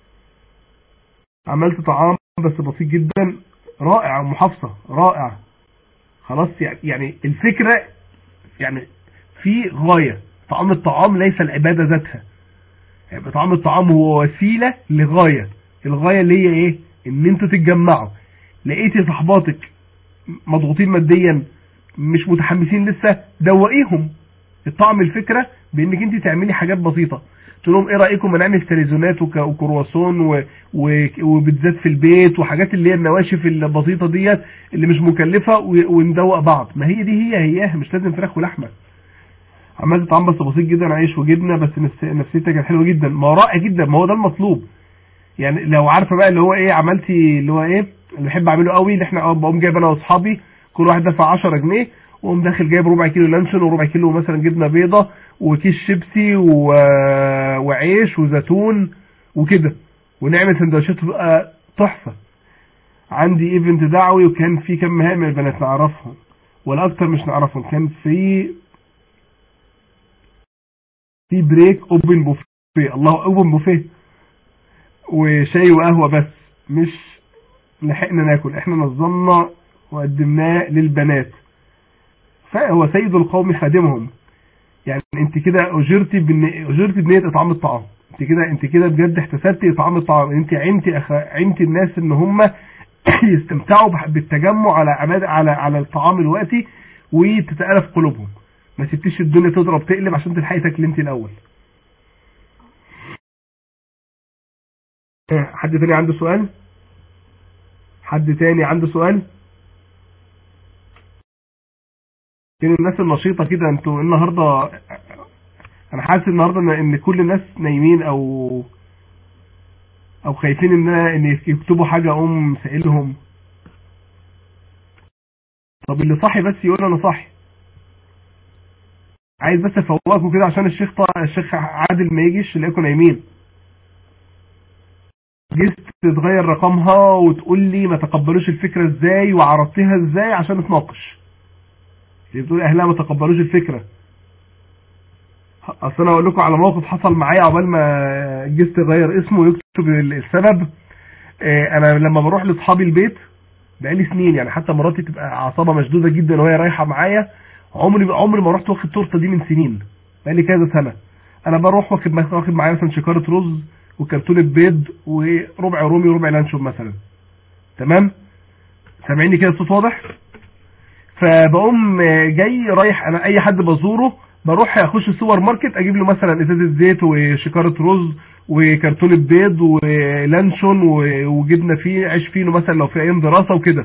عملت طعام بس بسيط جدا رائع محافظه رائع خلاص يعني يعني الفكره يعني في غايه طعام الطعام ليس العباده ذاتها يعني طعام الطعام هو وسيله لغايه الغايه اللي هي ايه ان انتوا تتجمعوا لقيتي صحباتك مضغوطين ماديا مش متحمسين لسه دوقيهم الطعم الفكره بانك انت تعملي حاجات بسيطه تقول لهم ايه رايكم ما نعمل ساليزونات وك- وكرواسون و- و- وبيتزات في البيت وحاجات اللي هي النواشف البسيطه ديت اللي مش مكلفه و- وندوق بعض ما هي دي هي هياها مش لازم فراخ ولحمه عملت طعام بس بسيط جدا عيش وجبنه بس نفس- نفسيتها كانت حلوه جدا ما هو رائع جدا ما هو ده المطلوب يعني لو عارفه بقى اللي هو ايه عملتي اللي هو ايه اللي بحب اعمله قوي اللي احنا بقوم جايب انا واصحابي كل واحد دفع 10 جنيه واقوم داخل جايب ربع كيلو لانشون وربع كيلو مثلا جبنه بيضه وكيس شيبسي و... وعيش وزيتون وكده ونعمل سندوتشات تبقى تحفه عندي ايفنت دعوي وكان في كم مهام من البنات نعرفهم ولا اكتر مش نعرفهم كان في في بريك اوبن بوفيه الله اوبن بوفيه وشاي وقهوه بس مش لحقنا ناكل احنا نظمنا وقدمناه للبنات فهو سيد القوم خادمهم يعني انت كده اجرتي بن... اجرتي بنيه اطعام الطعام انت كده انت كده بجد احتسبتي اطعام الطعام انت عينتي أخ... عينتي الناس ان هم يستمتعوا بح- بالتجمع على عباد على على الطعام الوقتي وتتالف قلوبهم ما سبتيش الدنيا تضرب تقلب عشان تلحقي تاكلي انت الاول اه، حد تاني عنده سؤال حد تاني عنده سؤال فين الناس النشيطة كده انتوا النهاردة انا حاسس النهاردة ان إن كل الناس نايمين او او خايفين ان ان يكتبوا حاجة اقوم سائلهم طب اللي صاحي بس يقول انا صاحي عايز بس افوقكم كده عشان الشيخ طا... الشيخ عادل ما يجيش يلاقيكم نايمين جيت تتغير رقمها وتقول لي ما تقبلوش الفكرة ازاي وعرضتها ازاي عشان نتناقش اللي بتقول اهلها ما تقبلوش الفكرة اصل انا اقول لكم على موقف حصل معايا عقبال ما جيت تغير اسمه ويكتب السبب آه، انا لما بروح لاصحابي البيت بقالي سنين يعني حتى مراتي تبقى اعصابها مشدوده جدا وهي رايحه معايا عمري عمري ما رحت واخد تورته دي من سنين بقالي كذا سنه انا بروح واخد واخد معايا مثلا شكاره رز وكرتونه بيض وربع رومي وربع لانشون مثلا تمام سامعيني كده الصوت واضح فبقوم جاي رايح انا اي حد بزوره بروح اخش السوبر ماركت اجيب له مثلا ازازه زيت وشكاره رز وكرتونه بيض ولانشون و- وجبنه فيه عيش فينو مثلا لو في ايام دراسه وكده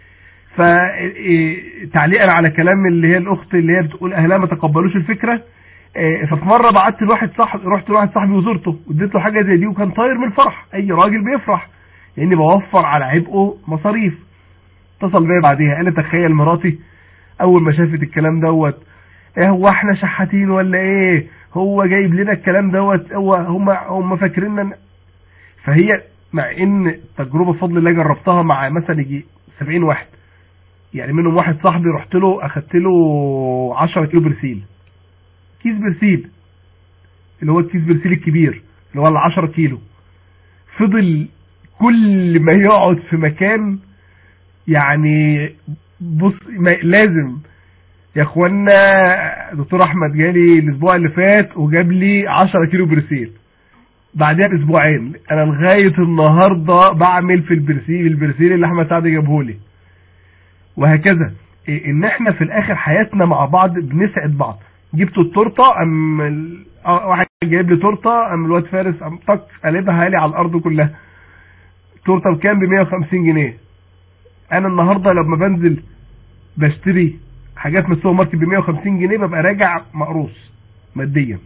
فتعليقا على كلام اللي هي الاخت اللي هي بتقول اهلها ما تقبلوش الفكره إيه، ففي مره بعت لواحد صاحبي رحت لواحد صاحبي وزرته واديت له حاجه زي دي وكان طاير من الفرح اي راجل بيفرح لاني بوفر على عبئه مصاريف اتصل بيا بعديها قال لي تخيل مراتي اول ما شافت الكلام دوت ايه هو احنا شحاتين ولا ايه هو جايب لنا الكلام دوت هو هم هم فاكريننا إن- فهي مع ان تجربه بفضل الله جربتها مع مثلا يجي 70 واحد يعني منهم واحد صاحبي رحت له اخدت له 10 كيلو برسيل كيس برسيل اللي هو الكيس برسيل الكبير اللي هو ال 10 كيلو فضل كل ما يقعد في مكان يعني بص ما لازم يا اخوانا دكتور احمد جالي الاسبوع اللي فات وجاب لي 10 كيلو برسيل بعدها باسبوعين انا لغايه النهارده بعمل في البرسيل البرسيل اللي احمد سعد جابه لي وهكذا إيه، ان احنا في الاخر حياتنا مع بعض بنسعد بعض جبتوا التورته ام ال- آه، واحد جايب لي تورته ام الواد فارس ام طق قلبها لي على الارض كلها تورته بكام ب 150 جنيه انا النهارده لما بنزل بشتري حاجات من السوبر ماركت ب 150 جنيه ببقى راجع مقروص ماديا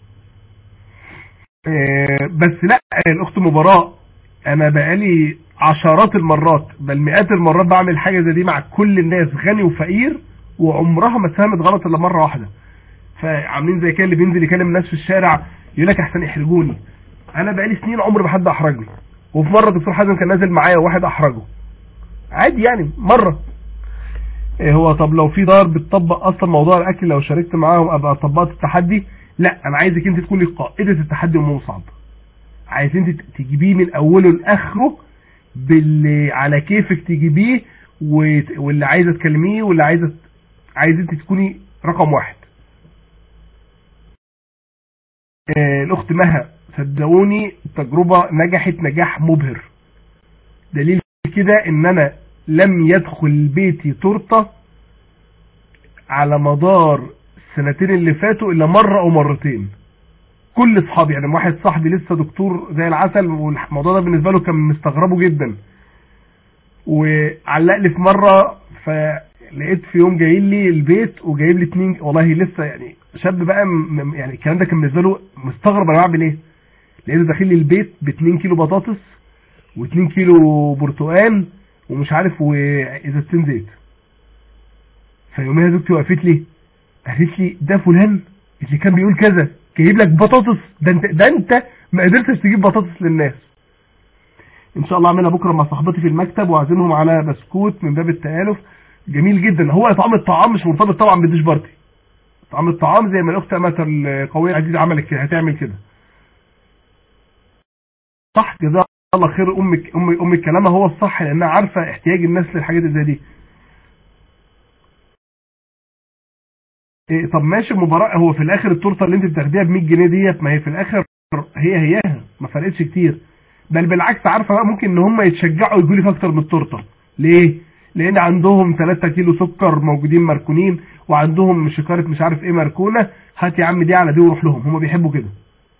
آه، بس لا الاخت مباراه انا بقالي عشرات المرات بل مئات المرات بعمل حاجه زي دي مع كل الناس غني وفقير وعمرها ما اتفهمت غلط الا مره واحده فعاملين زي كده اللي بينزل يكلم الناس في الشارع يقول لك احسن يحرجوني انا بقالي سنين عمري ما حد احرجني وفي مره دكتور حازم كان نازل معايا وواحد احرجه عادي يعني مره إيه هو طب لو في دار بتطبق اصلا موضوع الاكل لو شاركت معاهم ابقى طبقت التحدي لا انا عايزك انت تكوني قائده التحدي ام مصعب عايز انت تجيبيه من اوله لاخره باللي على كيفك تجيبيه وت- واللي عايزه تكلميه واللي عايزه عايز انت تكوني رقم واحد آه، الاخت مها صدقوني التجربه نجحت نجاح مبهر دليل كده ان انا لم يدخل بيتي تورته على مدار السنتين اللي فاتوا الا مره او مرتين كل اصحابي يعني واحد صاحبي لسه دكتور زي العسل والموضوع ده بالنسبه له كان مستغربه جدا وعلق لي في مره فلقيت في يوم جاي لي البيت وجايب لي اتنين والله لسه يعني شاب بقى م- م- يعني الكلام ده كان بالنسبه له مستغرب انا بعمل ايه لقيته داخل لي البيت ب 2 كيلو بطاطس و2 كيلو برتقال ومش عارف وازازتين زيت فيوميها زوجتي وقفت لي قالت لي ده فلان اللي كان بيقول كذا جايب لك بطاطس ده انت ده انت ما قدرتش تجيب بطاطس للناس ان شاء الله اعملها بكره مع صاحبتي في المكتب واعزمهم على بسكوت من باب التآلف جميل جدا هو طعام الطعام مش مرتبط طبعا بالديش بارتي طعام الطعام زي ما الاخت امات القويه العزيزه عملت كده هتعمل كده صح جزاها الله خير امك ام ام كلامها هو الصح لانها عارفه احتياج الناس للحاجات اللي زي دي إيه طب ماشي مباراة هو في الاخر التورته اللي انت بتاخديها ب 100 جنيه ديت ما هي في الاخر هي هياها ما فرقتش كتير بل بالعكس عارفه بقى ممكن ان هم يتشجعوا يجوا لي في اكتر من التورته ليه لان عندهم 3 كيلو سكر موجودين مركونين وعندهم شكاره مش عارف ايه مركونه هات يا عم دي على دي وروح لهم هم بيحبوا كده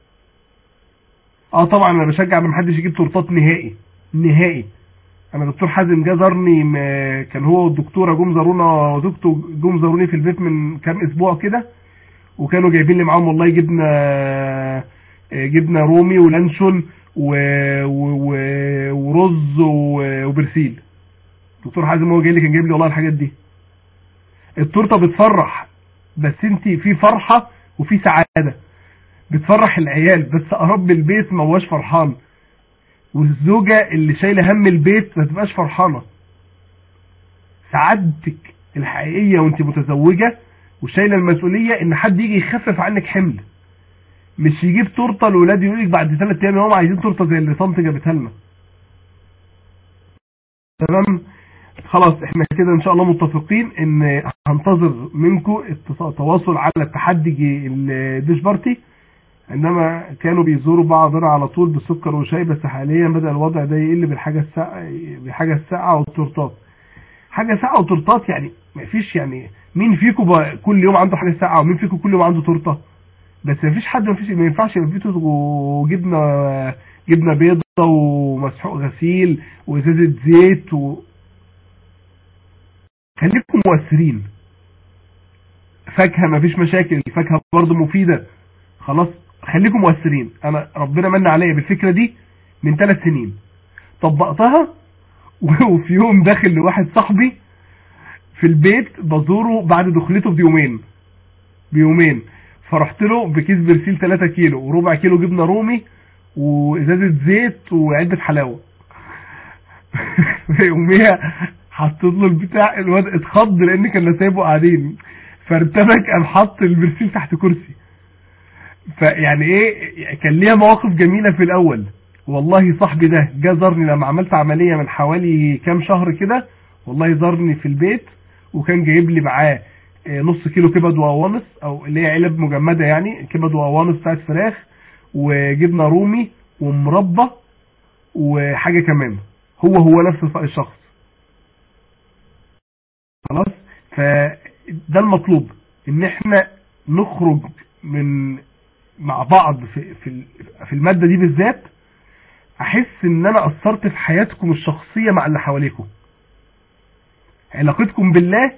اه طبعا انا بشجع ان محدش يجيب تورتات نهائي نهائي انا دكتور حازم جه زارني م- كان هو والدكتوره جم زارونا وزوجته جم زاروني في البيت من كام اسبوع كده وكانوا جايبين لي معاهم والله جبنه جبنه رومي ولانشون و... و... و... ورز و... وبرسيل دكتور حازم هو جاي لي كان جايب لي والله الحاجات دي التورته بتفرح بس انت في فرحه وفي سعاده بتفرح العيال بس قرب البيت ما هواش فرحان والزوجة اللي شايلة هم البيت ما تبقاش فرحانة سعادتك الحقيقية وانت متزوجة وشايلة المسؤولية ان حد يجي يخفف عنك حمل مش يجيب تورته لولادي يقول لك بعد ثلاث ايام هم عايزين تورته زي اللي طنط جابتها لنا تمام خلاص احنا كده ان شاء الله متفقين ان هنتظر منكم التواصل على التحدي الديش بارتي انما كانوا بيزوروا بعضنا على طول بالسكر وشاي بس حاليا بدا الوضع ده يقل بالحاجه الساقعه بالحاجه الساقعه والتورتات حاجه ساقعه وتورتات يعني ما فيش يعني مين فيكم بقى كل يوم عنده حاجه ساقعه ومين فيكم كل يوم عنده تورته بس ما فيش حد ما فيش ما ينفعش يبقى فيه وجبنه جبنه بيضه ومسحوق غسيل وازازه زيت و خليكم مؤثرين فاكهه ما فيش مشاكل الفاكهه برضه مفيده خلاص خليكم مؤثرين انا ربنا من عليا بالفكره دي من ثلاث سنين طبقتها وفي يوم داخل لواحد صاحبي في البيت بزوره بعد دخلته بيومين بيومين فرحت له بكيس برسيل 3 كيلو وربع كيلو جبنه رومي وازازه زيت وعلبه حلاوه يوميها حطيت له البتاع الواد اتخض لان كنا سايبه قاعدين فارتبك قام حط البرسيل تحت كرسي فيعني ايه كان ليها مواقف جميلة في الاول والله صاحبي ده جه زارني لما عملت عملية من حوالي كام شهر كده والله زارني في البيت وكان جايب لي معاه نص كيلو كبد وقوانص او اللي هي علب مجمدة يعني كبد وقوانص بتاعت فراخ وجبنه رومي ومربى وحاجة كمان هو هو نفس الشخص خلاص فده المطلوب ان احنا نخرج من مع بعض في في في الماده دي بالذات احس ان انا اثرت في حياتكم الشخصيه مع اللي حواليكم علاقتكم بالله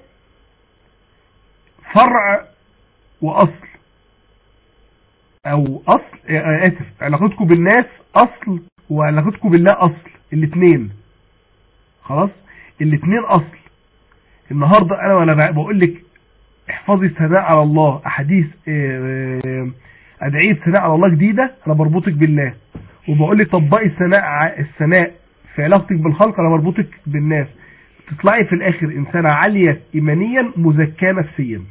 فرع واصل او اصل اسف علاقتكم بالناس اصل وعلاقتكم بالله اصل الاثنين خلاص الاثنين اصل النهارده انا وانا بقول لك احفظي الثناء على الله احاديث ادعيه ثناء على الله جديده انا بربطك بالله وبقول لك طبقي الثناء الثناء في علاقتك بالخلق انا بربطك بالناس تطلعي في الاخر انسانه عاليه ايمانيا مزكاه نفسيا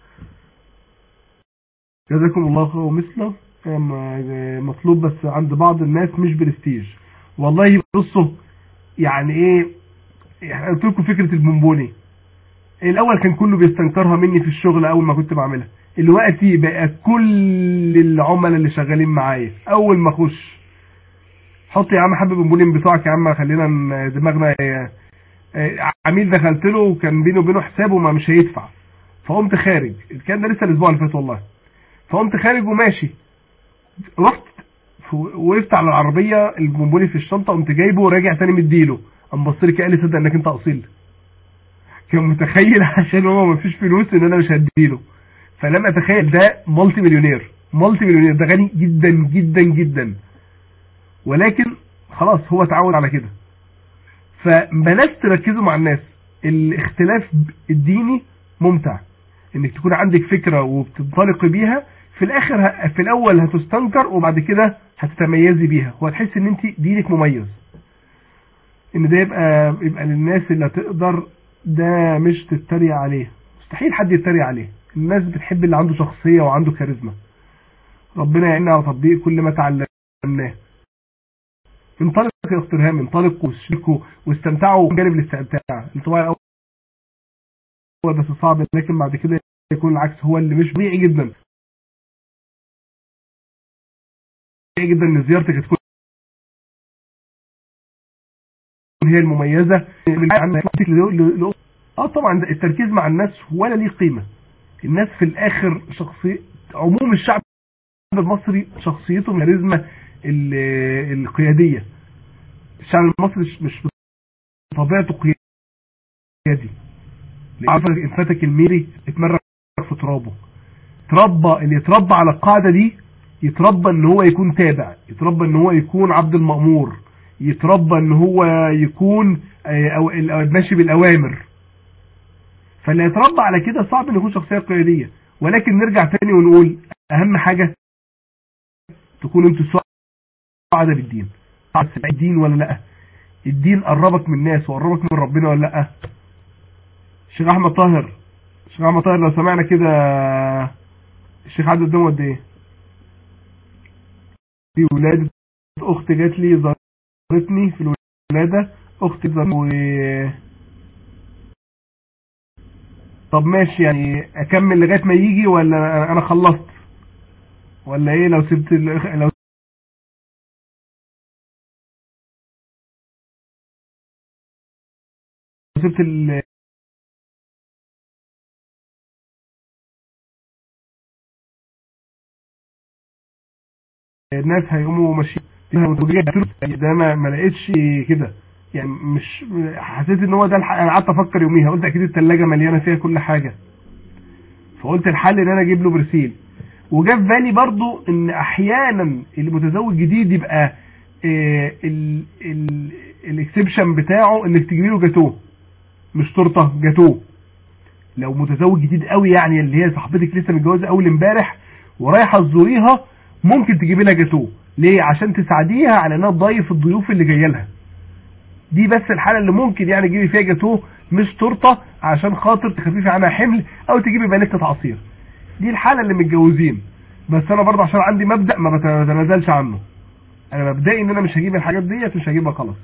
جزاكم الله خير ومثله مطلوب بس عند بعض الناس مش برستيج والله بصوا يعني ايه يعني قلت لكم فكره البونبوني الاول كان كله بيستنكرها مني في الشغل اول ما كنت بعملها دلوقتي بقى كل العملاء اللي شغالين معايا اول ما اخش حط يا عم حبيب البونين بتوعك يا عم خلينا دماغنا عميل دخلت له وكان بينه وبينه حساب وما مش هيدفع فقمت خارج كان ده لسه الاسبوع اللي فات والله فقمت خارج وماشي رحت وقفت على العربيه البونبوني في الشنطه قمت جايبه وراجع تاني مديله قام بص لي قال لي صدق انك انت اصيل كان متخيل عشان هو ما فيش فلوس ان انا مش هديله فلم اتخيل ده مالتي مليونير مالتي مليونير ده غني جدا جدا جدا ولكن خلاص هو اتعود على كده فبلاش تركزوا مع الناس الاختلاف الديني ممتع انك تكون عندك فكرة وبتنطلقي بيها في الاخر ه... في الاول هتستنكر وبعد كده هتتميزي بيها وهتحس ان انت دينك مميز ان ده يبقى يبقى للناس اللي هتقدر ده مش تتريق عليه مستحيل حد يتريق عليه الناس بتحب اللي عنده شخصية وعنده كاريزما ربنا يعيننا على تطبيق كل ما تعلمناه انطلق يا اخت ريهام انطلقوا واشركوا واستمتعوا بجانب الاستمتاع الانطباع الاول بس صعب لكن بعد كده يكون العكس هو اللي مش طبيعي جدا طبيعي جدا ان زيارتك تكون هي المميزة اه طبعا ده التركيز مع الناس ولا ليه قيمة الناس في الاخر شخصي عموم الشعب المصري شخصيته كاريزما ال- القيادية الشعب المصري مش- مش بطبيعته قيادي عارف انفتك الميري اتمرق في ترابه تربى اللي يتربى على القاعدة دي يتربى ان هو يكون تابع يتربى ان هو يكون عبد المأمور يتربى ان هو يكون آه، او أو ماشي بالاوامر فاللي يتربى على كده صعب ان يكون شخصية قيادية ولكن نرجع تاني ونقول اهم حاجة تكون انتوا سعداء بالدين سعداء بالدين ولا لا الدين قربك من الناس وقربك من ربنا ولا لا الشيخ احمد طاهر الشيخ احمد طاهر لو سمعنا كده الشيخ عدد قدامه قد ايه في ولادة اخت جات لي زارتني في الولادة اختي زارتني و... طب ماشي يعني اكمل لغاية ما يجي ولا انا خلصت ولا ايه لو سبت ال... لو سبت ال... الناس هيقوموا ماشيين ده ما ما لقيتش كده يعني مش حسيت ان هو ده الحق انا قعدت افكر يوميها قلت اكيد الثلاجه مليانه فيها كل حاجه فقلت الحل ان انا اجيب له برسيل وجا في بالي برضو ان احيانا المتزوج جديد يبقى الاكسبشن بتاعه انك تجيبي له جاتوه مش تورته جاتوه لو متزوج جديد قوي يعني اللي هي صاحبتك لسه متجوزه اول امبارح ورايحه تزوريها ممكن تجيبي لها جاتوه ليه عشان تساعديها على انها تضيف الضيوف اللي جايه لها دي بس الحاله اللي ممكن يعني تجيبي فيها جاتوه مش تورته عشان خاطر تخففي عنها حمل او تجيبي بالكه عصير دي الحاله اللي متجوزين بس انا برضه عشان عندي مبدا ما بتنازلش عنه انا مبدئي ان انا مش هجيب الحاجات ديت مش هجيبها خلاص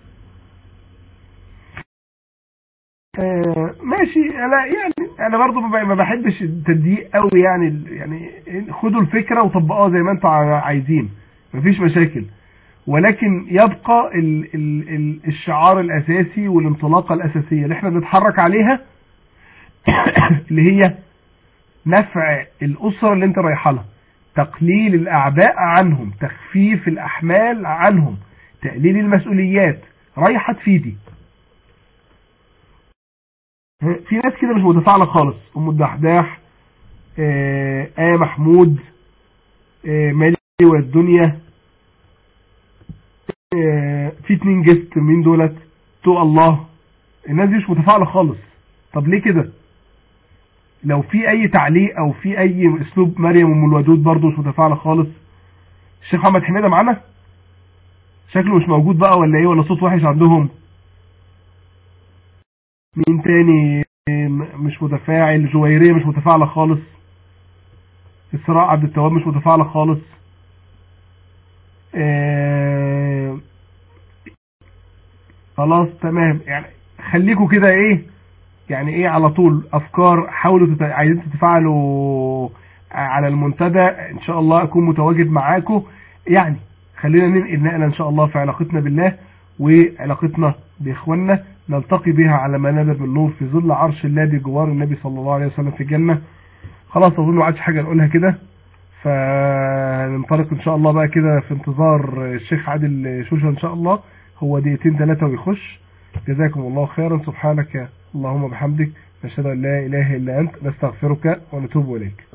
آه ماشي انا يعني انا برضه ما بحبش التضييق قوي يعني يعني خدوا الفكره وطبقوها زي ما انتم عايزين مفيش مشاكل ولكن يبقى ال ال ال الشعار الاساسي والانطلاقه الاساسيه اللي احنا بنتحرك عليها اللي هي نفع الاسره اللي انت رايحه لها تقليل الاعباء عنهم تخفيف الاحمال عنهم تقليل المسؤوليات رايحه تفيدي في ناس كده مش متفاعله خالص ام الدحداح آه, آه محمود آه مالي والدنيا آه في اتنين جست مين دولت تو الله الناس دي مش متفاعله خالص طب ليه كده لو في اي تعليق او في اي اسلوب مريم ام الودود برضه مش متفاعله خالص الشيخ محمد حميده معانا شكله مش موجود بقى ولا ايه ولا صوت وحش عندهم مين تاني مش متفاعل جويرية مش متفاعلة خالص الصراع عبد التواب مش متفاعلة خالص آه خلاص تمام يعني خليكوا كده ايه يعني ايه على طول افكار حاولوا تت... عايزين تتفاعلوا على المنتدى ان شاء الله اكون متواجد معاكم يعني خلينا ننقل نقله ان شاء الله في علاقتنا بالله وعلاقتنا باخواننا نلتقي بها على منابر من نور في ظل عرش الله بجوار النبي صلى الله عليه وسلم في الجنة خلاص اظن ما عادش حاجة نقولها كده فننطلق ان شاء الله بقى كده في انتظار الشيخ عادل شوشة ان شاء الله هو دقيقتين ثلاثة ويخش جزاكم الله خيرا سبحانك اللهم بحمدك نشهد ان لا اله الا انت نستغفرك ونتوب اليك